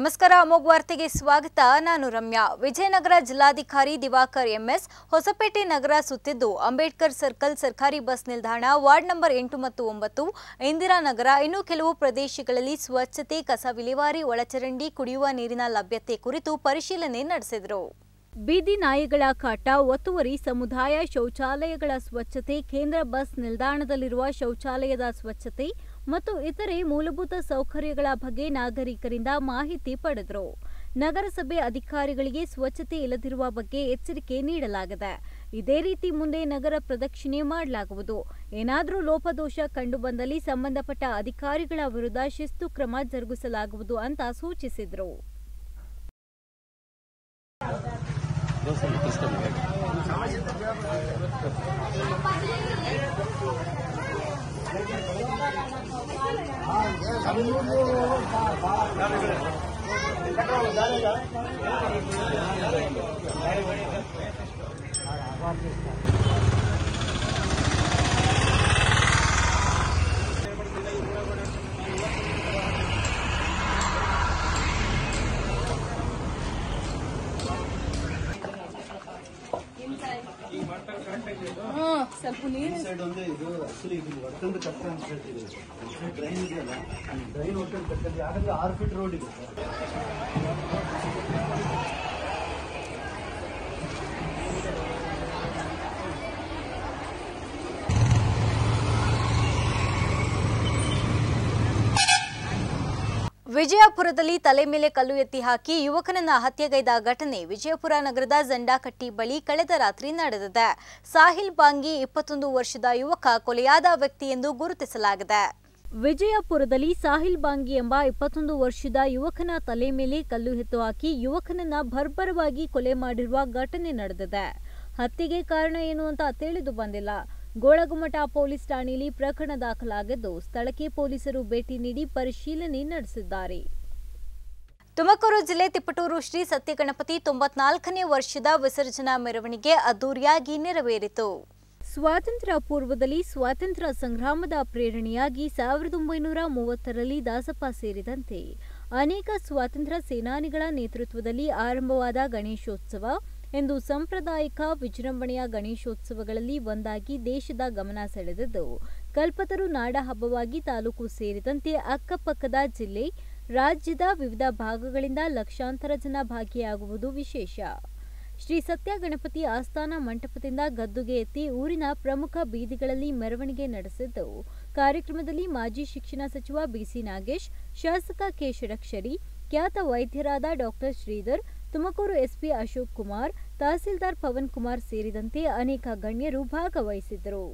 ನಮಸ್ಕಾರ ಅಮೋಘ್ ವಾರ್ತೆಗೆ ಸ್ವಾಗತ ನಾನು ರಮ್ಯಾ ವಿಜಯನಗರ ಜಿಲ್ಲಾಧಿಕಾರಿ ದಿವಾಕರ್ ಎಂಎಸ್ ಹೊಸಪೇಟೆ ನಗರ ಸುತ್ತಿದ್ದು ಅಂಬೇಡ್ಕರ್ ಸರ್ಕಲ್ ಸರ್ಕಾರಿ ಬಸ್ ನಿಲ್ದಾಣ ವಾರ್ಡ್ ನಂಬರ್ ಎಂಟು ಮತ್ತು ಒಂಬತ್ತು ಇಂದಿರಾನಗರ ಇನ್ನು ಕೆಲವು ಪ್ರದೇಶಗಳಲ್ಲಿ ಸ್ವಚ್ಛತೆ ಕಸ ವಿಲೇವಾರಿ ಒಳಚರಂಡಿ ಕುಡಿಯುವ ನೀರಿನ ಲಭ್ಯತೆ ಕುರಿತು ಪರಿಶೀಲನೆ ನಡೆಸಿದರು ಬೀದಿ ನಾಯಿಗಳ ಕಾಟ ಒತ್ತುವರಿ ಸಮುದಾಯ ಶೌಚಾಲಯಗಳ ಸ್ವಚ್ಛತೆ ಕೇಂದ್ರ ಬಸ್ ನಿಲ್ದಾಣದಲ್ಲಿರುವ ಶೌಚಾಲಯದ ಸ್ವಚ್ಛತೆ ಮತ್ತು ಇತರೆ ಮೂಲಭೂತ ಸೌಕರ್ಯಗಳ ಬಗ್ಗೆ ನಾಗರಿಕರಿಂದ ಮಾಹಿತಿ ಪಡೆದರು ನಗರಸಭೆ ಅಧಿಕಾರಿಗಳಿಗೆ ಸ್ವಚ್ಛತೆ ಇಲ್ಲದಿರುವ ಬಗ್ಗೆ ಎಚ್ಚರಿಕೆ ನೀಡಲಾಗಿದೆ ಇದೇ ರೀತಿ ಮುಂದೆ ನಗರ ಪ್ರದಕ್ಷಿಣೆ ಮಾಡಲಾಗುವುದು ಏನಾದರೂ ಲೋಪದೋಷ ಕಂಡುಬಂದಲ್ಲಿ ಸಂಬಂಧಪಟ್ಟ ಅಧಿಕಾರಿಗಳ ವಿರುದ್ಧ ಶಿಸ್ತು ಕ್ರಮ ಜರುಗಿಸಲಾಗುವುದು ಅಂತ ಸೂಚಿಸಿದರು ಸೈಡ್ ಒಂದೇ ಇದು ಆಕ್ಚುಲಿ ಇದು ಹೊಡ್ಕೊಂಡು ಕಷ್ಟ ಅಂತ ಹೇಳ್ತೀವಿ ಡ್ರೈನ್ ಇದೆಯಲ್ಲ ಡ್ರೈನ್ ಹೊಡ್ಕೊಂಡು ಕಟ್ಟಲ್ಲಿ ಯಾಕಂದ್ರೆ ಆರು ಫೀಟ್ ರೋಡ್ ಇದೆ ಸರ್ ವಿಜಯಪುರದಲ್ಲಿ ತಲೆ ಮೇಲೆ ಕಲ್ಲು ಎತ್ತಿ ಹಾಕಿ ಯುವಕನನ್ನ ಹತ್ಯೆಗೈದ ಘಟನೆ ವಿಜಯಪುರ ನಗರದ ಜಂಡಾಕಟ್ಟಿ ಬಳಿ ಕಳೆದ ರಾತ್ರಿ ನಡೆದಿದೆ ಸಾಹಿಲ್ ಬಾಂಗಿ ಇಪ್ಪತ್ತೊಂದು ವರ್ಷದ ಯುವಕ ಕೊಲೆಯಾದ ವ್ಯಕ್ತಿ ಎಂದು ಗುರುತಿಸಲಾಗಿದೆ ವಿಜಯಪುರದಲ್ಲಿ ಸಾಹಿಲ್ ಬಾಂಗಿ ಎಂಬ ಇಪ್ಪತ್ತೊಂದು ವರ್ಷದ ಯುವಕನ ತಲೆ ಮೇಲೆ ಕಲ್ಲು ಎತ್ತು ಹಾಕಿ ಯುವಕನನ್ನ ಭರ್ಭರವಾಗಿ ಕೊಲೆ ಮಾಡಿರುವ ಘಟನೆ ನಡೆದಿದೆ ಹತ್ಯೆಗೆ ಕಾರಣ ಏನು ಅಂತ ತಿಳಿದು ಬಂದಿಲ್ಲ ಗೋಳಗುಮಠ ಪೊಲೀಸ್ ಠಾಣೆಯಲ್ಲಿ ಪ್ರಕರಣ ದಾಖಲಾಗಿದ್ದು ಸ್ಥಳಕ್ಕೆ ಪೊಲೀಸರು ಭೇಟಿ ನೀಡಿ ಪರಿಶೀಲನೆ ನಡೆಸಿದ್ದಾರೆ ತುಮಕೂರು ಜಿಲ್ಲೆ ತಿಪಟೂರು ಶ್ರೀ ಸತ್ಯಗಣಪತಿ ತೊಂಬತ್ನಾಲ್ಕನೇ ವರ್ಷದ ವಿಸರ್ಜನಾ ಮೆರವಣಿಗೆ ಅದ್ದೂರಿಯಾಗಿ ನೆರವೇರಿತು ಸ್ವಾತಂತ್ರ್ಯ ಪೂರ್ವದಲ್ಲಿ ಸ್ವಾತಂತ್ರ್ಯ ಸಂಗ್ರಾಮದ ಪ್ರೇರಣೆಯಾಗಿ ಸಾವಿರದ ಒಂಬೈನೂರ ಮೂವತ್ತರಲ್ಲಿ ದಾಸಪ್ಪ ಸೇರಿದಂತೆ ಅನೇಕ ಸ್ವಾತಂತ್ರ್ಯ ಸೇನಾನಿಗಳ ನೇತೃತ್ವದಲ್ಲಿ ಆರಂಭವಾದ ಗಣೇಶೋತ್ಸವ ಎಂದು ಸಾಂಪ್ರದಾಯಿಕ ವಿಜೃಂಭಣೆಯ ಗಣೇಶೋತ್ಸವಗಳಲ್ಲಿ ಒಂದಾಗಿ ದೇಶದ ಗಮನ ಸೆಳೆದಿದ್ದು ಕಲ್ಪತರು ನಾಡ ಹಬ್ಬವಾಗಿ ತಾಲೂಕು ಸೇರಿದಂತೆ ಅಕ್ಕಪಕ್ಕದ ಜಿಲ್ಲೆ ರಾಜ್ಯದ ವಿವಿಧ ಭಾಗಗಳಿಂದ ಲಕ್ಷಾಂತರ ಜನ ಭಾಗಿಯಾಗುವುದು ವಿಶೇಷ ಶ್ರೀ ಸತ್ಯ ಗಣಪತಿ ಆಸ್ಥಾನ ಮಂಟಪದಿಂದ ಗದ್ದುಗೆ ಎತ್ತಿ ಊರಿನ ಪ್ರಮುಖ ಬೀದಿಗಳಲ್ಲಿ ಮೆರವಣಿಗೆ ನಡೆಸಿದ್ದು ಕಾರ್ಯಕ್ರಮದಲ್ಲಿ ಮಾಜಿ ಶಿಕ್ಷಣ ಸಚಿವ ಬಿಸಿ ನಾಗೇಶ್ ಶಾಸಕ ಕೆ ಷಡಕ್ಷರಿ ಖ್ಯಾತ ವೈದ್ಯರಾದ ಡಾಕ್ಟರ್ ಶ್ರೀಧರ್ ತುಮಕೂರು ಎಸ್ಪಿ ಅಶೋಕ್ ಕುಮಾರ್ ತಹಸೀಲ್ದಾರ್ ಪವನ್ ಕುಮಾರ್ ಸೇರಿದಂತೆ ಅನೇಕ ಗಣ್ಯರು ಭಾಗವಹಿಸಿದ್ದರು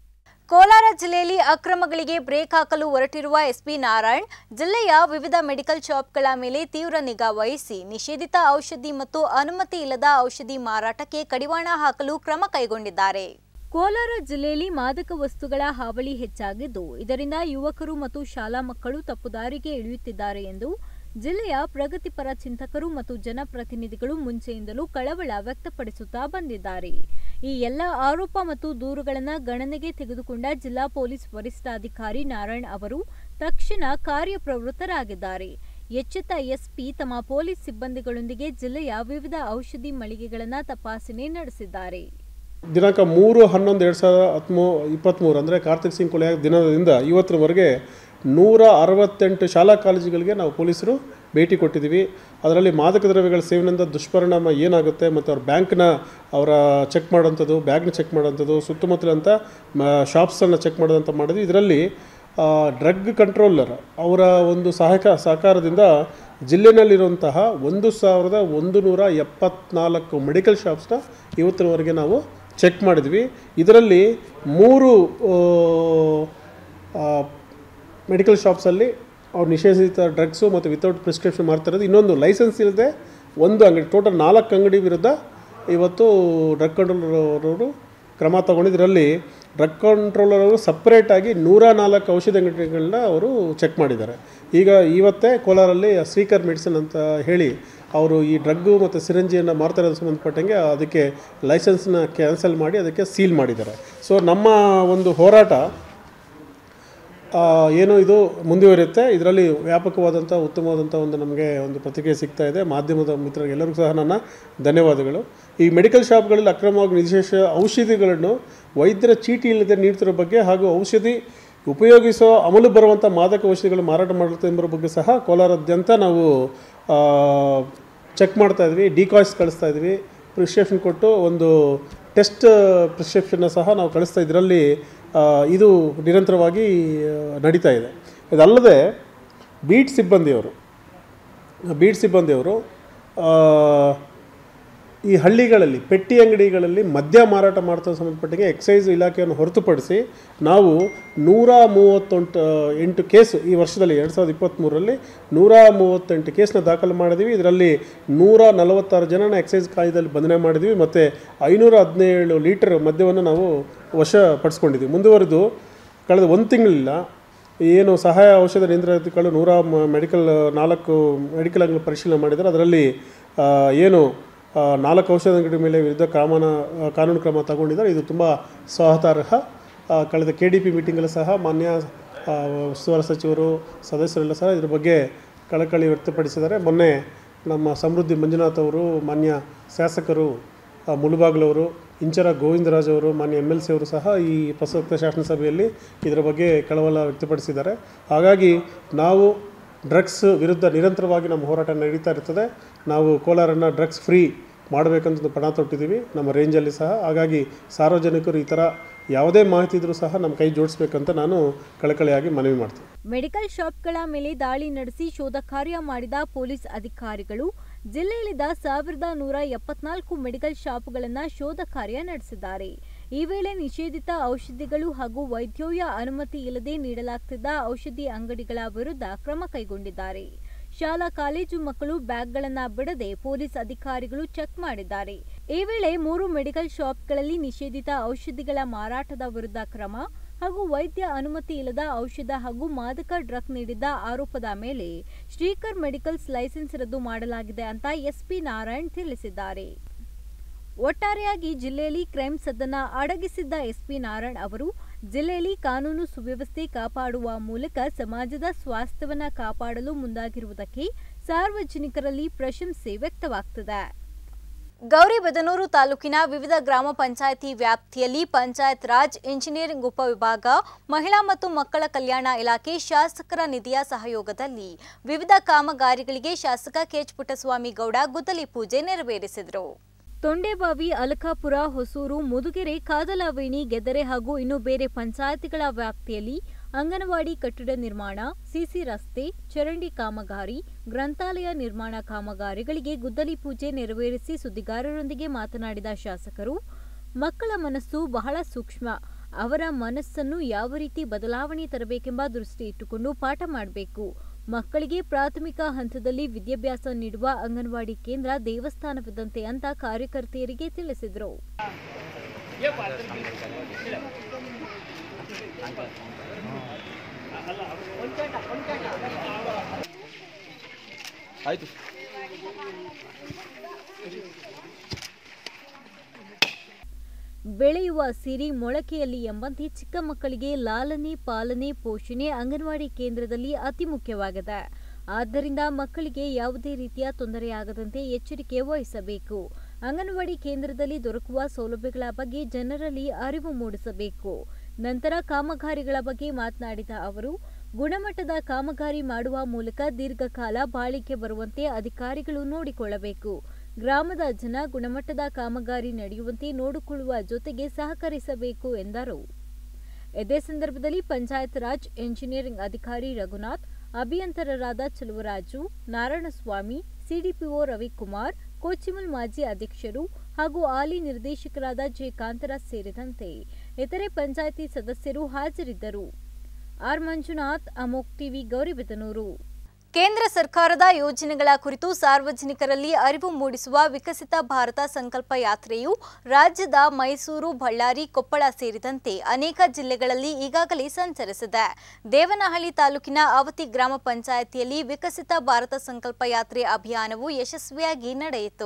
ಕೋಲಾರ ಜಿಲ್ಲೆಯಲ್ಲಿ ಅಕ್ರಮಗಳಿಗೆ ಬ್ರೇಕ್ ಹಾಕಲು ಹೊರಟಿರುವ ಎಸ್ಪಿ ನಾರಾಯಣ್ ಜಿಲ್ಲೆಯ ವಿವಿಧ ಮೆಡಿಕಲ್ ಶಾಪ್ಗಳ ಮೇಲೆ ತೀವ್ರ ನಿಗಾ ವಹಿಸಿ ನಿಷೇಧಿತ ಔಷಧಿ ಮತ್ತು ಅನುಮತಿ ಇಲ್ಲದ ಔಷಧಿ ಮಾರಾಟಕ್ಕೆ ಕಡಿವಾಣ ಹಾಕಲು ಕ್ರಮ ಕೈಗೊಂಡಿದ್ದಾರೆ ಕೋಲಾರ ಜಿಲ್ಲೆಯಲ್ಲಿ ಮಾದಕ ವಸ್ತುಗಳ ಹಾವಳಿ ಹೆಚ್ಚಾಗಿದ್ದು ಇದರಿಂದ ಯುವಕರು ಮತ್ತು ಶಾಲಾ ಮಕ್ಕಳು ತಪ್ಪುದಾರಿಗೆ ಇಳಿಯುತ್ತಿದ್ದಾರೆ ಎಂದು ಜಿಲ್ಲೆಯ ಪ್ರಗತಿಪರ ಚಿಂತಕರು ಮತ್ತು ಜನಪ್ರತಿನಿಧಿಗಳು ಮುಂಚೆಯಿಂದಲೂ ಕಳವಳ ವ್ಯಕ್ತಪಡಿಸುತ್ತಾ ಬಂದಿದ್ದಾರೆ ಈ ಎಲ್ಲ ಆರೋಪ ಮತ್ತು ದೂರುಗಳನ್ನು ಗಣನೆಗೆ ತೆಗೆದುಕೊಂಡ ಜಿಲ್ಲಾ ಪೊಲೀಸ್ ವರಿಷ್ಠಾಧಿಕಾರಿ ನಾರಾಯಣ್ ಅವರು ತಕ್ಷಣ ಕಾರ್ಯಪ್ರವೃತ್ತರಾಗಿದ್ದಾರೆ ಎಚ್ಚೆತ್ತ ಎಸ್ಪಿ ತಮ್ಮ ಪೊಲೀಸ್ ಸಿಬ್ಬಂದಿಗಳೊಂದಿಗೆ ಜಿಲ್ಲೆಯ ವಿವಿಧ ಔಷಧಿ ಮಳಿಗೆಗಳನ್ನು ತಪಾಸಣೆ ನಡೆಸಿದ್ದಾರೆ ದಿನಾಂಕ ಮೂರು ಹನ್ನೊಂದು ಎರಡು ಸಾವಿರದ ಹತ್ಮೂ ಇಪ್ಪತ್ತ್ಮೂರು ಅಂದರೆ ಕಾರ್ತಿಕ್ ಸಿಂಗ್ ಕೊಲೆಯ ದಿನದಿಂದ ಇವತ್ತಿನವರೆಗೆ ನೂರ ಅರವತ್ತೆಂಟು ಶಾಲಾ ಕಾಲೇಜುಗಳಿಗೆ ನಾವು ಪೊಲೀಸರು ಭೇಟಿ ಕೊಟ್ಟಿದ್ದೀವಿ ಅದರಲ್ಲಿ ಮಾದಕ ದ್ರವ್ಯಗಳ ಸೇವನೆಯಿಂದ ದುಷ್ಪರಿಣಾಮ ಏನಾಗುತ್ತೆ ಮತ್ತು ಅವ್ರ ಬ್ಯಾಂಕ್ನ ಅವರ ಚೆಕ್ ಮಾಡೋಂಥದ್ದು ಬ್ಯಾಗ್ನ ಚೆಕ್ ಮಾಡೋಂಥದ್ದು ಸುತ್ತಮುತ್ತಲಂಥ ಶಾಪ್ಸನ್ನು ಚೆಕ್ ಮಾಡೋದಂತ ಮಾಡಿದ್ವಿ ಇದರಲ್ಲಿ ಡ್ರಗ್ ಕಂಟ್ರೋಲರ್ ಅವರ ಒಂದು ಸಹಾಯಕ ಸಹಕಾರದಿಂದ ಜಿಲ್ಲೆನಲ್ಲಿರುವಂತಹ ಒಂದು ಸಾವಿರದ ಒಂದು ನೂರ ಎಪ್ಪತ್ನಾಲ್ಕು ಮೆಡಿಕಲ್ ಶಾಪ್ಸ್ನ ಇವತ್ತಿನವರೆಗೆ ನಾವು ಚೆಕ್ ಮಾಡಿದ್ವಿ ಇದರಲ್ಲಿ ಮೂರು ಮೆಡಿಕಲ್ ಶಾಪ್ಸಲ್ಲಿ ಅವ್ರು ನಿಷೇಧಿತ ಡ್ರಗ್ಸು ಮತ್ತು ವಿತೌಟ್ ಪ್ರಿಸ್ಕ್ರಿಪ್ಷನ್ ಮಾಡ್ತಿರೋದು ಇನ್ನೊಂದು ಲೈಸೆನ್ಸ್ ಇಲ್ಲದೆ ಒಂದು ಅಂಗಡಿ ಟೋಟಲ್ ನಾಲ್ಕು ಅಂಗಡಿ ವಿರುದ್ಧ ಇವತ್ತು ಡ್ರಗ್ ಕಂಟ್ರೋಲರ್ ಅವರು ಕ್ರಮ ತಗೊಂಡಿದ್ದರಲ್ಲಿ ಡ್ರಗ್ ಕಂಟ್ರೋಲರ್ ಅವರು ಸಪ್ರೇಟಾಗಿ ನೂರ ನಾಲ್ಕು ಔಷಧಿ ಅಂಗಡಿಗಳನ್ನ ಅವರು ಚೆಕ್ ಮಾಡಿದ್ದಾರೆ ಈಗ ಇವತ್ತೇ ಕೋಲಾರಲ್ಲಿ ಶ್ರೀಕರ್ ಮೆಡಿಸಿನ್ ಅಂತ ಹೇಳಿ ಅವರು ಈ ಡ್ರಗ್ಗು ಮತ್ತು ಸಿರಂಜಿಯನ್ನು ಮಾರ್ತಾರೋದು ಸಂಬಂಧಪಟ್ಟಂಗೆ ಅದಕ್ಕೆ ಲೈಸೆನ್ಸ್ನ ಕ್ಯಾನ್ಸಲ್ ಮಾಡಿ ಅದಕ್ಕೆ ಸೀಲ್ ಮಾಡಿದ್ದಾರೆ ಸೊ ನಮ್ಮ ಒಂದು ಹೋರಾಟ ಆ, ಏನು ಇದು ಮುಂದುವರಿಯುತ್ತೆ ಇದರಲ್ಲಿ ವ್ಯಾಪಕವಾದಂಥ ಉತ್ತಮವಾದಂಥ ಒಂದು ನಮಗೆ ಒಂದು ಪ್ರತಿಕ್ರಿಯೆ ಸಿಗ್ತಾ ಇದೆ ಮಾಧ್ಯಮದ ಮಿತ್ರರಿಗೆ ಎಲ್ಲರಿಗೂ ಸಹ ನನ್ನ ಧನ್ಯವಾದಗಳು ಈ ಮೆಡಿಕಲ್ ಶಾಪ್ಗಳಲ್ಲಿ ಅಕ್ರಮವಾಗಿ ವಿಶೇಷ ಔಷಧಿಗಳನ್ನು ವೈದ್ಯರ ಚೀಟಿ ಇಲ್ಲದೆ ನೀಡ್ತಿರೋ ಬಗ್ಗೆ ಹಾಗೂ ಔಷಧಿ ಉಪಯೋಗಿಸೋ ಅಮಲು ಬರುವಂಥ ಮಾದಕ ಔಷಧಿಗಳು ಮಾರಾಟ ಮಾಡುತ್ತೆ ಎಂಬುದ್ರ ಬಗ್ಗೆ ಸಹ ಕೋಲಾರಾದ್ಯಂತ ನಾವು ಚೆಕ್ ಮಾಡ್ತಾ ಇದ್ವಿ ಡಿಕಾಯ್ಸ್ ಕಳಿಸ್ತಾ ಇದ್ವಿ ಪ್ರಿಸ್ಕ್ರಿಪ್ಷನ್ ಕೊಟ್ಟು ಒಂದು ಟೆಸ್ಟ್ ಪ್ರಿಸ್ಕ್ರಿಪ್ಷನ್ನ ಸಹ ನಾವು ಕಳಿಸ್ತಾ ಇದರಲ್ಲಿ ಇದು ನಿರಂತರವಾಗಿ ಆ, ನಡೀತಾ ಇದೆ ಇದಲ್ಲದೆ ಬೀಟ್ ಸಿಬ್ಬಂದಿಯವರು ಬೀಟ್ ಸಿಬ್ಬಂದಿಯವರು ಆ, ಈ ಹಳ್ಳಿಗಳಲ್ಲಿ ಪೆಟ್ಟಿ ಅಂಗಡಿಗಳಲ್ಲಿ ಮದ್ಯ ಮಾರಾಟ ಮಾಡ್ತಾ ಸಂಬಂಧಪಟ್ಟಿಗೆ ಎಕ್ಸೈಸ್ ಇಲಾಖೆಯನ್ನು ಹೊರತುಪಡಿಸಿ ನಾವು ನೂರ ಮೂವತ್ತೊಂಟು ಎಂಟು ಕೇಸು ಈ ವರ್ಷದಲ್ಲಿ ಎರಡು ಸಾವಿರದ ಇಪ್ಪತ್ತ್ಮೂರರಲ್ಲಿ ನೂರ ಮೂವತ್ತೆಂಟು ಕೇಸನ್ನ ದಾಖಲು ಮಾಡಿದ್ವಿ ಇದರಲ್ಲಿ ನೂರ ನಲವತ್ತಾರು ಜನನ ಎಕ್ಸೈಸ್ ಕಾಯ್ದೆಯಲ್ಲಿ ಬಂಧನ ಮಾಡಿದ್ವಿ ಮತ್ತು ಐನೂರ ಹದಿನೇಳು ಲೀಟರ್ ಮದ್ಯವನ್ನು ನಾವು ವಶಪಡಿಸ್ಕೊಂಡಿದ್ವಿ ಮುಂದುವರೆದು ಕಳೆದ ಒಂದು ತಿಂಗಳಿಲ್ಲ ಏನು ಸಹಾಯ ಔಷಧ ನಿಯಂತ್ರಣಗಳು ನೂರ ಮ- ಮೆಡಿಕಲ್ ನಾಲ್ಕು ಮೆಡಿಕಲ್ ಅಂಗಡಿ ಪರಿಶೀಲನೆ ಮಾಡಿದ್ದಾರೆ ಅದರಲ್ಲಿ ಆ, ಏನು ಆ, ನಾಲ್ಕು ಔಷಧ ಅಂಗಡಿ ಮೇಲೆ ವಿರುದ್ಧ ಕ್ರಮನ ಆ, ಕಾನೂನು ಕ್ರಮ ತಗೊಂಡಿದ್ದಾರೆ ಇದು ತುಂಬ ಸ್ವಾಗತಾರ್ಹ ಆ, ಕಳೆದ ಕೆ ಡಿ ಪಿ ಮೀಟಿಂಗಲ್ಲಿ ಸಹ ಮಾನ್ಯ ಆ, ಉಸ್ತುವಾರಿ ಸಚಿವರು ಸದಸ್ಯರೆಲ್ಲ ಸಹ ಇದ್ರ ಬಗ್ಗೆ ಕಳಕಳಿ ವ್ಯಕ್ತಪಡಿಸಿದ್ದಾರೆ ಮೊನ್ನೆ ನಮ್ಮ ಸಮೃದ್ಧಿ ಮಂಜುನಾಥ್ ಅವರು ಮಾನ್ಯ ಶಾಸಕರು ಆ, ಮುಳುಬಾಗ್ಲವರು ಇಂಚರ ಗೋವಿಂದರಾಜ್ ಅವರು ಮಾನ್ಯ ಎಮ್ ಎಲ್ ಸಿ ಅವರು ಸಹ ಈ ಪ್ರಸಕ್ತ ಶಾಸನಸಭೆಯಲ್ಲಿ ಇದರ ಬಗ್ಗೆ ಕಳವಳ ವ್ಯಕ್ತಪಡಿಸಿದ್ದಾರೆ ಹಾಗಾಗಿ ನಾವು ಡ್ರಗ್ಸ್ ವಿರುದ್ಧ ನಿರಂತರವಾಗಿ ನಮ್ಮ ಹೋರಾಟ ನಡೀತಾ ಇರ್ತದೆ ನಾವು ಕೋಲಾರನ್ನು ಡ್ರಗ್ಸ್ ಫ್ರೀ ಮಾಡಬೇಕಂತ ಒಂದು ಪಣ ತೊಟ್ಟಿದ್ದೀವಿ ನಮ್ಮ ರೇಂಜಲ್ಲಿ ಸಹ ಹಾಗಾಗಿ ಸಾರ್ವಜನಿಕರು ಈ ಥರ ಯಾವುದೇ ಮಾಹಿತಿ ಇದ್ದರೂ ಸಹ ನಮ್ಮ ಕೈ ಜೋಡಿಸ್ಬೇಕಂತ ನಾನು ಕಳಕಳಿಯಾಗಿ ಮನವಿ ಮಾಡ್ತೀನಿ ಮೆಡಿಕಲ್ ಶಾಪ್ಗಳ ಮೇಲೆ ದಾಳಿ ನಡೆಸಿ ಶೋಧ ಕಾರ್ಯ ಮಾಡಿದ ಪೊಲೀಸ್ ಅಧಿಕಾರಿಗಳು ಜಿಲ್ಲೆಯಲ್ಲಿದ್ದ ಸಾವಿರದ ನೂರ ಎಪ್ಪತ್ನಾಲ್ಕು ಮೆಡಿಕಲ್ ಶಾಪ್ಗಳನ್ನು ಶೋಧ ಕಾರ್ಯ ನಡೆಸಿದ್ದಾರೆ ಈ ವೇಳೆ ನಿಷೇಧಿತ ಔಷಧಿಗಳು ಹಾಗೂ ವೈದ್ಯೋಯ ಅನುಮತಿ ಇಲ್ಲದೆ ನೀಡಲಾಗ್ತಿದ್ದ ಔಷಧಿ ಅಂಗಡಿಗಳ ವಿರುದ್ಧ ಕ್ರಮ ಕೈಗೊಂಡಿದ್ದಾರೆ ಶಾಲಾ ಕಾಲೇಜು ಮಕ್ಕಳು ಬ್ಯಾಗ್ಗಳನ್ನ ಬಿಡದೆ ಪೊಲೀಸ್ ಅಧಿಕಾರಿಗಳು ಚೆಕ್ ಮಾಡಿದ್ದಾರೆ ಈ ವೇಳೆ ಮೂರು ಮೆಡಿಕಲ್ ಶಾಪ್ಗಳಲ್ಲಿ ನಿಷೇಧಿತ ಔಷಧಿಗಳ ಮಾರಾಟದ ವಿರುದ್ಧ ಕ್ರಮ ಹಾಗೂ ವೈದ್ಯ ಅನುಮತಿ ಇಲ್ಲದ ಔಷಧ ಹಾಗೂ ಮಾದಕ ಡ್ರಗ್ ನೀಡಿದ್ದ ಆರೋಪದ ಮೇಲೆ ಶ್ರೀಕರ್ ಮೆಡಿಕಲ್ಸ್ ಲೈಸೆನ್ಸ್ ರದ್ದು ಮಾಡಲಾಗಿದೆ ಅಂತ ಎಸ್ಪಿ ನಾರಾಯಣ್ ತಿಳಿಸಿದ್ದಾರೆ ಒಟ್ಟಾರೆಯಾಗಿ ಜಿಲ್ಲೆಯಲ್ಲಿ ಕ್ರೈಮ್ ಸದ್ದನ್ನ ಅಡಗಿಸಿದ್ದ ಎಸ್ಪಿ ನಾರಾಯಣ್ ಅವರು ಜಿಲ್ಲೆಯಲ್ಲಿ ಕಾನೂನು ಸುವ್ಯವಸ್ಥೆ ಕಾಪಾಡುವ ಮೂಲಕ ಸಮಾಜದ ಸ್ವಾಸ್ಥ್ಯವನ್ನ ಕಾಪಾಡಲು ಮುಂದಾಗಿರುವುದಕ್ಕೆ ಸಾರ್ವಜನಿಕರಲ್ಲಿ ಪ್ರಶಂಸೆ ವ್ಯಕ್ತವಾಗ್ತಿದೆ ಗೌರಿಬದನೂರು ತಾಲೂಕಿನ ವಿವಿಧ ಗ್ರಾಮ ಪಂಚಾಯಿತಿ ವ್ಯಾಪ್ತಿಯಲ್ಲಿ ಪಂಚಾಯತ್ ರಾಜ್ ಇಂಜಿನಿಯರಿಂಗ್ ಉಪವಿಭಾಗ ಮಹಿಳಾ ಮತ್ತು ಮಕ್ಕಳ ಕಲ್ಯಾಣ ಇಲಾಖೆ ಶಾಸಕರ ನಿಧಿಯ ಸಹಯೋಗದಲ್ಲಿ ವಿವಿಧ ಕಾಮಗಾರಿಗಳಿಗೆ ಶಾಸಕ ಕೆಎಚ್ ಪುಟ್ಟಸ್ವಾಮಿ ಗೌಡ ಗುದ್ದಲಿ ಪೂಜೆ ನೆರವೇರಿಸಿದರು ತೊಂಡೇಬಾವಿ ಅಲಕಾಪುರ ಹೊಸೂರು ಮುದುಗೆರೆ ಕಾದಲವೇಣಿ ಗೆದರೆ ಹಾಗೂ ಇನ್ನು ಬೇರೆ ಪಂಚಾಯತಿಗಳ ವ್ಯಾಪ್ತಿಯಲ್ಲಿ ಅಂಗನವಾಡಿ ಕಟ್ಟಡ ನಿರ್ಮಾಣ ಸಿಸಿ ರಸ್ತೆ ಚರಂಡಿ ಕಾಮಗಾರಿ ಗ್ರಂಥಾಲಯ ನಿರ್ಮಾಣ ಕಾಮಗಾರಿಗಳಿಗೆ ಗುದ್ದಲಿ ಪೂಜೆ ನೆರವೇರಿಸಿ ಸುದ್ದಿಗಾರರೊಂದಿಗೆ ಮಾತನಾಡಿದ ಶಾಸಕರು ಮಕ್ಕಳ ಮನಸ್ಸು ಬಹಳ ಸೂಕ್ಷ್ಮ ಅವರ ಮನಸ್ಸನ್ನು ಯಾವ ರೀತಿ ಬದಲಾವಣೆ ತರಬೇಕೆಂಬ ದೃಷ್ಟಿ ಇಟ್ಟುಕೊಂಡು ಪಾಠ ಮಾಡಬೇಕು ಮಕ್ಕಳಿಗೆ ಪ್ರಾಥಮಿಕ ಹಂತದಲ್ಲಿ ವಿದ್ಯಾಭ್ಯಾಸ ನೀಡುವ ಅಂಗನವಾಡಿ ಕೇಂದ್ರ ದೇವಸ್ಥಾನವಿದ್ದಂತೆ ಅಂತ ಕಾರ್ಯಕರ್ತೆಯರಿಗೆ ತಿಳಿಸಿದರು ಆಯಿತು ಬೆಳೆಯುವ ಸಿರಿ ಮೊಳಕೆಯಲ್ಲಿ ಎಂಬಂತೆ ಚಿಕ್ಕ ಮಕ್ಕಳಿಗೆ ಲಾಲನೆ ಪಾಲನೆ ಪೋಷಣೆ ಅಂಗನವಾಡಿ ಕೇಂದ್ರದಲ್ಲಿ ಅತಿ ಮುಖ್ಯವಾಗಿದೆ ಆದ್ದರಿಂದ ಮಕ್ಕಳಿಗೆ ಯಾವುದೇ ರೀತಿಯ ತೊಂದರೆಯಾಗದಂತೆ ಎಚ್ಚರಿಕೆ ವಹಿಸಬೇಕು ಅಂಗನವಾಡಿ ಕೇಂದ್ರದಲ್ಲಿ ದೊರಕುವ ಸೌಲಭ್ಯಗಳ ಬಗ್ಗೆ ಜನರಲ್ಲಿ ಅರಿವು ಮೂಡಿಸಬೇಕು ನಂತರ ಕಾಮಗಾರಿಗಳ ಬಗ್ಗೆ ಮಾತನಾಡಿದ ಅವರು ಗುಣಮಟ್ಟದ ಕಾಮಗಾರಿ ಮಾಡುವ ಮೂಲಕ ದೀರ್ಘಕಾಲ ಬಾಳಿಕೆ ಬರುವಂತೆ ಅಧಿಕಾರಿಗಳು ನೋಡಿಕೊಳ್ಳಬೇಕು ಗ್ರಾಮದ ಜನ ಗುಣಮಟ್ಟದ ಕಾಮಗಾರಿ ನಡೆಯುವಂತೆ ನೋಡಿಕೊಳ್ಳುವ ಜೊತೆಗೆ ಸಹಕರಿಸಬೇಕು ಎಂದರು ಇದೇ ಸಂದರ್ಭದಲ್ಲಿ ಪಂಚಾಯತ್ ರಾಜ್ ಎಂಜಿನಿಯರಿಂಗ್ ಅಧಿಕಾರಿ ರಘುನಾಥ್ ಅಭಿಯಂತರರಾದ ಚಲುವರಾಜು ನಾರಾಯಣಸ್ವಾಮಿ ಸಿಡಿಪಿಒ ರವಿಕುಮಾರ್ ಕೋಚಿಮಲ್ ಮಾಜಿ ಅಧ್ಯಕ್ಷರು ಹಾಗೂ ಹಾಲಿ ನಿರ್ದೇಶಕರಾದ ಜೆ ಕಾಂತರಾಜ್ ಸೇರಿದಂತೆ ಇತರೆ ಪಂಚಾಯಿತಿ ಸದಸ್ಯರು ಹಾಜರಿದ್ದರು ಆರ್ ಮಂಜುನಾಥ್ ಅಮೋಕ್ ಟಿವಿ ಗೌರಿಬಿದನೂರು ಕೇಂದ್ರ ಸರ್ಕಾರದ ಯೋಜನೆಗಳ ಕುರಿತು ಸಾರ್ವಜನಿಕರಲ್ಲಿ ಅರಿವು ಮೂಡಿಸುವ ವಿಕಸಿತ ಭಾರತ ಸಂಕಲ್ಪ ಯಾತ್ರೆಯು ರಾಜ್ಯದ ಮೈಸೂರು ಬಳ್ಳಾರಿ ಕೊಪ್ಪಳ ಸೇರಿದಂತೆ ಅನೇಕ ಜಿಲ್ಲೆಗಳಲ್ಲಿ ಈಗಾಗಲೇ ಸಂಚರಿಸಿದೆ ದೇವನಹಳ್ಳಿ ತಾಲೂಕಿನ ಅವತಿ ಗ್ರಾಮ ಪಂಚಾಯಿತಿಯಲ್ಲಿ ವಿಕಸಿತ ಭಾರತ ಸಂಕಲ್ಪ ಯಾತ್ರೆ ಅಭಿಯಾನವು ಯಶಸ್ವಿಯಾಗಿ ನಡೆಯಿತು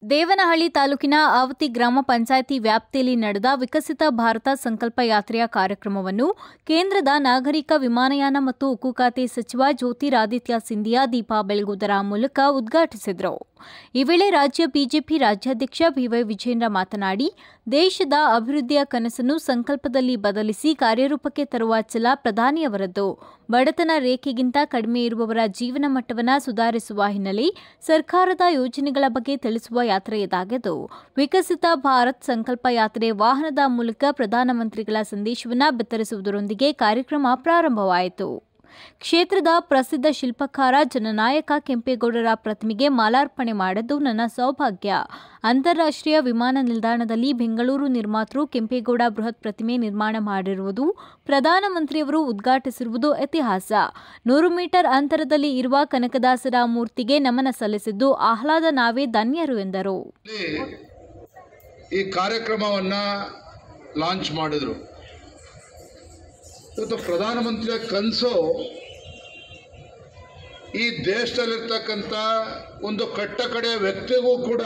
ದೇವನಹಳ್ಳಿ ತಾಲೂಕಿನ ಆವತಿ ಗ್ರಾಮ ಪಂಚಾಯಿತಿ ವ್ಯಾಪ್ತಿಯಲ್ಲಿ ನಡೆದ ವಿಕಸಿತ ಭಾರತ ಸಂಕಲ್ಪ ಯಾತ್ರೆಯ ಕಾರ್ಯಕ್ರಮವನ್ನು ಕೇಂದ್ರದ ನಾಗರಿಕ ವಿಮಾನಯಾನ ಮತ್ತು ಉಕ್ಕು ಖಾತೆ ಸಚಿವ ಜ್ಯೋತಿರಾದಿತ್ಯ ಸಿಂಧಿಯಾ ದೀಪ ಬೆಳಗುವುದರ ಮೂಲಕ ಉದ್ಘಾಟಿಸಿದರು ಈ ವೇಳೆ ರಾಜ್ಯ ಬಿಜೆಪಿ ರಾಜ್ಯಾಧ್ಯಕ್ಷ ಬಿವೈ ವಿಜೇಂದ್ರ ಮಾತನಾಡಿ ದೇಶದ ಅಭಿವೃದ್ಧಿಯ ಕನಸನ್ನು ಸಂಕಲ್ಪದಲ್ಲಿ ಬದಲಿಸಿ ಕಾರ್ಯರೂಪಕ್ಕೆ ತರುವ ಛಲ ಪ್ರಧಾನಿಯವರದ್ದು ಬಡತನ ರೇಖೆಗಿಂತ ಕಡಿಮೆ ಇರುವವರ ಜೀವನ ಮಟ್ಟವನ್ನು ಸುಧಾರಿಸುವ ಹಿನ್ನೆಲೆ ಸರ್ಕಾರದ ಯೋಜನೆಗಳ ಬಗ್ಗೆ ತಿಳಿಸುವ ಯಾತ್ರೆ ಇದಾಗಿದ್ದು ವಿಕಸಿತ ಭಾರತ್ ಸಂಕಲ್ಪ ಯಾತ್ರೆ ವಾಹನದ ಮೂಲಕ ಪ್ರಧಾನಮಂತ್ರಿಗಳ ಸಂದೇಶವನ್ನು ಬಿತ್ತರಿಸುವುದರೊಂದಿಗೆ ಕಾರ್ಯಕ್ರಮ ಪ್ರಾರಂಭವಾಯಿತು ಕ್ಷೇತ್ರದ ಪ್ರಸಿದ್ಧ ಶಿಲ್ಪಕಾರ ಜನನಾಯಕ ಕೆಂಪೇಗೌಡರ ಪ್ರತಿಮೆಗೆ ಮಾಲಾರ್ಪಣೆ ಮಾಡಿದ್ದು ನನ್ನ ಸೌಭಾಗ್ಯ ಅಂತಾರಾಷ್ಟ್ರೀಯ ವಿಮಾನ ನಿಲ್ದಾಣದಲ್ಲಿ ಬೆಂಗಳೂರು ನಿರ್ಮಾತೃ ಕೆಂಪೇಗೌಡ ಬೃಹತ್ ಪ್ರತಿಮೆ ನಿರ್ಮಾಣ ಮಾಡಿರುವುದು ಪ್ರಧಾನಮಂತ್ರಿಯವರು ಉದ್ಘಾಟಿಸಿರುವುದು ಇತಿಹಾಸ ನೂರು ಮೀಟರ್ ಅಂತರದಲ್ಲಿ ಇರುವ ಕನಕದಾಸರ ಮೂರ್ತಿಗೆ ನಮನ ಸಲ್ಲಿಸಿದ್ದು ಆಹ್ಲಾದ ನಾವೇ ಧನ್ಯರು ಎಂದರು ಇಲ್ಲಿ ಈ ಕಾರ್ಯಕ್ರಮವನ್ನು ಲಾಂಚ್ ಮಾಡಿದರು ಇವತ್ತು ಪ್ರಧಾನಮಂತ್ರಿಯ ಕನಸು ಈ ದೇಶದಲ್ಲಿರ್ತಕ್ಕಂಥ ಒಂದು ಕಟ್ಟಕಡೆಯ ವ್ಯಕ್ತಿಗೂ ಕೂಡ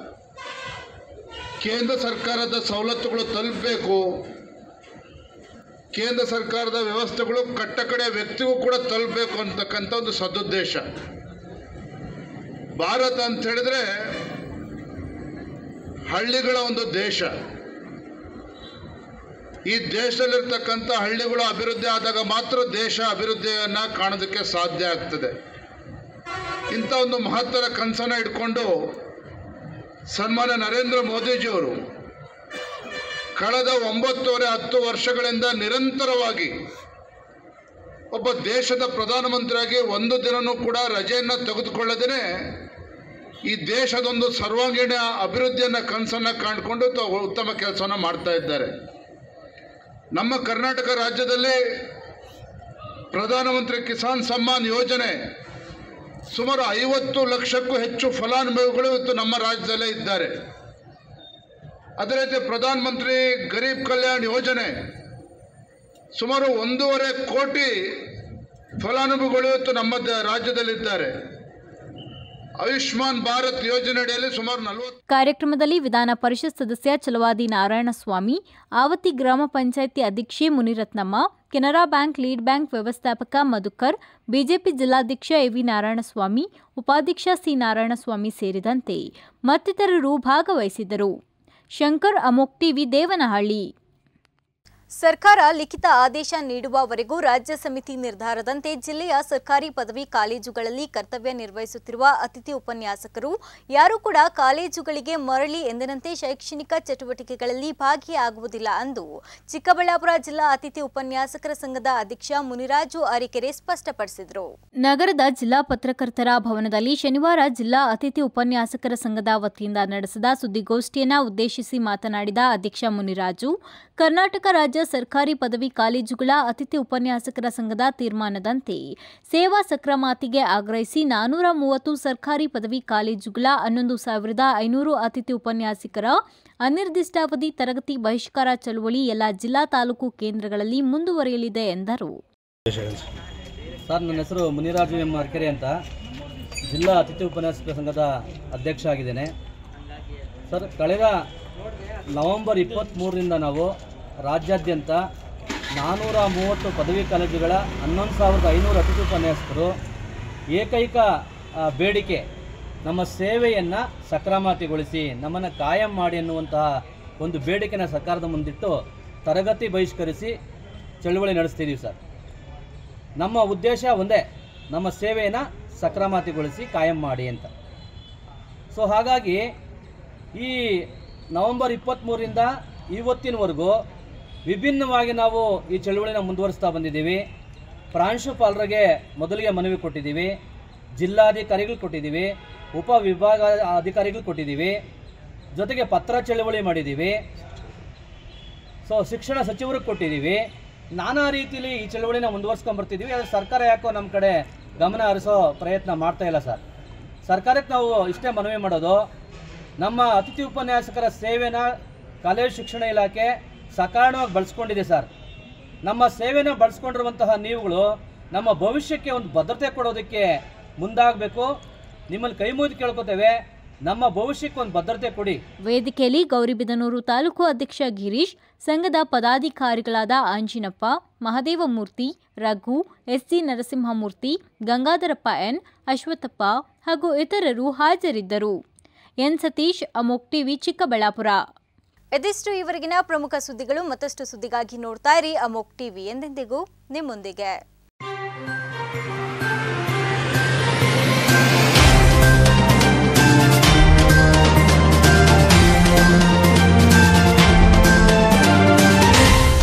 ಕೇಂದ್ರ ಸರ್ಕಾರದ ಸವಲತ್ತುಗಳು ತಲುಪಬೇಕು ಕೇಂದ್ರ ಸರ್ಕಾರದ ವ್ಯವಸ್ಥೆಗಳು ಕಟ್ಟಕಡೆಯ ವ್ಯಕ್ತಿಗೂ ಕೂಡ ತಲುಪಬೇಕು ಅಂತಕ್ಕಂಥ ಒಂದು ಸದುದ್ದೇಶ ಭಾರತ ಅಂತ ಹೇಳಿದ್ರೆ ಹಳ್ಳಿಗಳ ಒಂದು ದೇಶ ಈ ದೇಶದಲ್ಲಿರ್ತಕ್ಕಂಥ ಹಳ್ಳಿಗಳು ಅಭಿವೃದ್ಧಿ ಆದಾಗ ಮಾತ್ರ ದೇಶ ಅಭಿವೃದ್ಧಿಯನ್ನು ಕಾಣೋದಕ್ಕೆ ಸಾಧ್ಯ ಆಗ್ತದೆ ಇಂಥ ಒಂದು ಮಹತ್ತರ ಕನಸನ್ನು ಇಟ್ಕೊಂಡು ಸನ್ಮಾನ್ಯ ನರೇಂದ್ರ ಮೋದಿಜಿಯವರು ಕಳೆದ ಒಂಬತ್ತುವರೆ ಹತ್ತು ವರ್ಷಗಳಿಂದ ನಿರಂತರವಾಗಿ ಒಬ್ಬ ದೇಶದ ಪ್ರಧಾನಮಂತ್ರಿಯಾಗಿ ಒಂದು ದಿನನೂ ಕೂಡ ರಜೆಯನ್ನು ತೆಗೆದುಕೊಳ್ಳದೇ ಈ ದೇಶದೊಂದು ಸರ್ವಾಂಗೀಣ ಅಭಿವೃದ್ಧಿಯನ್ನು ಕನಸನ್ನು ಕಾಣ್ಕೊಂಡು ತ- ಉತ್ತಮ ಕೆಲಸವನ್ನು ಮಾಡ್ತಾ ಇದ್ದಾರೆ ನಮ್ಮ ಕರ್ನಾಟಕ ರಾಜ್ಯದಲ್ಲಿ ಪ್ರಧಾನಮಂತ್ರಿ ಕಿಸಾನ್ ಸಮ್ಮಾನ್ ಯೋಜನೆ ಸುಮಾರು ಐವತ್ತು ಲಕ್ಷಕ್ಕೂ ಹೆಚ್ಚು ಫಲಾನುಭವಿಗಳು ಇವತ್ತು ನಮ್ಮ ರಾಜ್ಯದಲ್ಲೇ ಇದ್ದಾರೆ ಅದೇ ರೀತಿ ಪ್ರಧಾನಮಂತ್ರಿ ಗರೀಬ್ ಕಲ್ಯಾಣ್ ಯೋಜನೆ ಸುಮಾರು ಒಂದೂವರೆ ಕೋಟಿ ಫಲಾನುಭವಿಗಳು ಇವತ್ತು ನಮ್ಮ ದ- ರಾಜ್ಯದಲ್ಲಿದ್ದಾರೆ ಆಯುಷ್ಮಾನ್ ಭಾರತ್ ಯೋಜನೆ ಅಡಿಯಲ್ಲಿ ಸುಮಾರು ನಲವತ್ತು ಕಾರ್ಯಕ್ರಮದಲ್ಲಿ ವಿಧಾನ ಪರಿಷತ್ ಸದಸ್ಯ ಚಲವಾದಿ ನಾರಾಯಣಸ್ವಾಮಿ ಆವತಿ ಗ್ರಾಮ ಪಂಚಾಯಿತಿ ಅಧ್ಯಕ್ಷೆ Muniratnamma Canara bank lead bank ವ್ಯವಸ್ಥಾಪಕ ಮಧುಕರ್ ಬಿಜೆಪಿ ಜಿಲ್ಲಾಧ್ಯಕ್ಷ ಎವಿ ನಾರಾಯಣಸ್ವಾಮಿ ಉಪಾಧ್ಯಕ್ಷ ಸಿ ನಾರಾಯಣಸ್ವಾಮಿ ಸೇರಿದಂತೆ ಮತ್ತಿತರರು ಭಾಗವಹಿಸಿದ್ದರು ಶಂಕರ್ ಅಮೋಕ್ ಟಿವಿ ದೇವನಹಳ್ಳಿ ಸರ್ಕಾರ ಲಿಖಿತ ಆದೇಶ ನೀಡುವವರೆಗೂ ರಾಜ್ಯ ಸಮಿತಿ ನಿರ್ಧಾರದಂತೆ ಜಿಲ್ಲೆಯ ಸರ್ಕಾರಿ ಪದವಿ ಕಾಲೇಜುಗಳಲ್ಲಿ ಕರ್ತವ್ಯ ನಿರ್ವಹಿಸುತ್ತಿರುವ ಅತಿಥಿ ಉಪನ್ಯಾಸಕರು ಯಾರೂ ಕೂಡ ಕಾಲೇಜುಗಳಿಗೆ ಮರಳಿ ಎಂದಿನಂತೆ ಶೈಕ್ಷಣಿಕ ಚಟುವಟಿಕೆಗಳಲ್ಲಿ ಭಾಗಿಯಾಗುವುದಿಲ್ಲ ಎಂದು ಚಿಕ್ಕಬಳ್ಳಾಪುರ ಜಿಲ್ಲಾ ಅತಿಥಿ ಉಪನ್ಯಾಸಕರ ಸಂಘದ ಅಧ್ಯಕ್ಷ ಮುನಿರಾಜು ಅರಿಕೆರೆ ಸ್ಪಷ್ಟಪಡಿಸಿದರು ನಗರದ ಜಿಲ್ಲಾ ಪತ್ರಕರ್ತರ ಭವನದಲ್ಲಿ ಶನಿವಾರ ಜಿಲ್ಲಾ ಅತಿಥಿ ಉಪನ್ಯಾಸಕರ ಸಂಘದ ವತಿಯಿಂದ ನಡೆಸಿದ ಸುದ್ದಿಗೋಷ್ಠಿಯನ್ನ ಉದ್ದೇಶಿಸಿ ಮಾತನಾಡಿದ ಅಧ್ಯಕ್ಷ ಮುನಿರಾಜು ಕರ್ನಾಟಕ ರಾಜ್ಯ ಸರ್ಕಾರಿ ಪದವಿ ಕಾಲೇಜುಗಳ ಅತಿಥಿ ಉಪನ್ಯಾಸಕರ ಸಂಘದ ತೀರ್ಮಾನದಂತೆ ಸೇವಾ ಸಕ್ರಮಾತಿಗೆ ಆಗ್ರಹಿಸಿ ನಾನೂರ ಮೂವತ್ತು ಸರ್ಕಾರಿ ಪದವಿ ಕಾಲೇಜುಗಳ ಹನ್ನೊಂದು ಸಾವಿರದ ಐನೂರು ಅತಿಥಿ ಉಪನ್ಯಾಸಕರ ಅನಿರ್ದಿಷ್ಟಾವಧಿ ತರಗತಿ ಬಹಿಷ್ಕಾರ ಚಳುವಳಿ ಎಲ್ಲ ಜಿಲ್ಲಾ ತಾಲೂಕು ಕೇಂದ್ರಗಳಲ್ಲಿ ಮುಂದುವರಿಯಲಿದೆ ಎಂದರು ಸರ್ ನನ್ನ ಹೆಸರು ಮುನಿರಾಜು ಎಂ ಅರ್ಕೆರೆ ಅಂತ ಜಿಲ್ಲಾ ಅತಿಥಿ ಉಪನ್ಯಾಸಕರ ಸಂಘದ ಅಧ್ಯಕ್ಷ ಆಗಿದ್ದೇನೆ ಸರ್ ಕಳೆದ ನವೆಂಬರ್ ಇಪ್ಪತ್ತ್ಮೂರರಿಂದ ನಾವು ರಾಜ್ಯಾದ್ಯಂತ ನಾನ್ನೂರ ಮೂವತ್ತು ಪದವಿ ಕಾಲೇಜುಗಳ ಹನ್ನೊಂದು ಸಾವಿರದ ಐನೂರು ಅತಿಥಿ ಉಪನ್ಯಾಸಕರು ಏಕೈಕ ಆ, ಬೇಡಿಕೆ ನಮ್ಮ ಸೇವೆಯನ್ನು ಸಕ್ರಮಾತಿಗೊಳಿಸಿ ನಮ್ಮನ್ನು ಕಾಯಂ ಮಾಡಿ ಅನ್ನುವಂತಹ ಒಂದು ಬೇಡಿಕೆನ ಸರ್ಕಾರದ ಮುಂದಿಟ್ಟು ತರಗತಿ ಬಹಿಷ್ಕರಿಸಿ ಚಳುವಳಿ ನಡೆಸ್ತಿದ್ದೀವಿ ಸರ್ ನಮ್ಮ ಉದ್ದೇಶ ಒಂದೇ ನಮ್ಮ ಸೇವೆಯನ್ನು ಸಕ್ರಮಾತಿಗೊಳಿಸಿ ಕಾಯಂ ಮಾಡಿ ಅಂತ ಸೊ ಹಾಗಾಗಿ ಈ ನವೆಂಬರ್ ಇಪ್ಪತ್ತ್ಮೂರರಿಂದ ಇವತ್ತಿನವರೆಗೂ ವಿಭಿನ್ನವಾಗಿ ನಾವು ಈ ಚಳುವಳಿನ ಮುಂದುವರಿಸ್ತಾ ಬಂದಿದ್ದೀವಿ ಪ್ರಾಂಶುಪಾಲರಿಗೆ ಮೊದಲಿಗೆ ಮನವಿ ಕೊಟ್ಟಿದ್ದೀವಿ ಜಿಲ್ಲಾಧಿಕಾರಿಗಳು ಕೊಟ್ಟಿದ್ದೀವಿ ಉಪ ವಿಭಾಗ ಅಧಿಕಾರಿಗಳು ಕೊಟ್ಟಿದ್ದೀವಿ ಜೊತೆಗೆ ಪತ್ರ ಚಳುವಳಿ ಮಾಡಿದ್ದೀವಿ ಸೊ ಶಿಕ್ಷಣ ಸಚಿವರಿಗೆ ಕೊಟ್ಟಿದ್ದೀವಿ ನಾನಾ ರೀತಿಯಲ್ಲಿ ಈ ಚಳವಳಿನ ಮುಂದುವರ್ಸ್ಕೊಂಡು ಬರ್ತಿದ್ದೀವಿ ಆದರೆ ಸರ್ಕಾರ ಯಾಕೋ ನಮ್ಮ ಕಡೆ ಗಮನ ಹರಿಸೋ ಪ್ರಯತ್ನ ಮಾಡ್ತಾ ಇಲ್ಲ ಸರ್ ಸರ್ಕಾರಕ್ಕೆ ನಾವು ಇಷ್ಟೇ ಮನವಿ ಮಾಡೋದು ನಮ್ಮ ಅತಿಥಿ ಉಪನ್ಯಾಸಕರ ಸೇವೆನ ಕಾಲೇಜು ಶಿಕ್ಷಣ ಇಲಾಖೆ ಸಕಾರಣವಾಗಿ ಬಳಸ್ಕೊಂಡಿದೆ ಸರ್ ನಮ್ಮ ಸೇವೆನ ಬಳಸ್ಕೊಂಡಿರುವಂತಹ ನೀವುಗಳು ನಮ್ಮ ಭವಿಷ್ಯಕ್ಕೆ ಒಂದು ಭದ್ರತೆ ಕೊಡೋದಕ್ಕೆ ಮುಂದಾಗಬೇಕು ನಿಮ್ಮಲ್ಲಿ ಕೈ ಮುಗಿದು ಕೇಳ್ಕೊತೇವೆ ನಮ್ಮ ಭವಿಷ್ಯಕ್ಕೆ ಒಂದು ಭದ್ರತೆ ಕೊಡಿ ವೇದಿಕೆಯಲ್ಲಿ ಗೌರಿಬಿದನೂರು ತಾಲೂಕು ಅಧ್ಯಕ್ಷ ಗಿರೀಶ್ ಸಂಘದ ಪದಾಧಿಕಾರಿಗಳಾದ ಆಂಜಿನಪ್ಪ ಮಹದೇವಮೂರ್ತಿ ರಘು ಎಸ್ಸಿ ನರಸಿಂಹಮೂರ್ತಿ ಗಂಗಾಧರಪ್ಪ ಎನ್ ಅಶ್ವತ್ಥಪ್ಪ ಹಾಗೂ ಇತರರು ಹಾಜರಿದ್ದರು ಎನ್ ಸತೀಶ್ ಅಮೋಕ್ ಟಿವಿ ಚಿಕ್ಕಬಳ್ಳಾಪುರ ಇದಿಷ್ಟು ಇವರೆಗಿನ ಪ್ರಮುಖ ಸುದ್ದಿಗಳು ಮತ್ತಷ್ಟು ಸುದ್ದಿಗಾಗಿ ನೋಡ್ತಾ ಇರಿ ಅಮೋಕ್ ಟಿವಿ ಎಂದೆಂದಿಗೂ ನಿಮ್ಮೊಂದಿಗೆ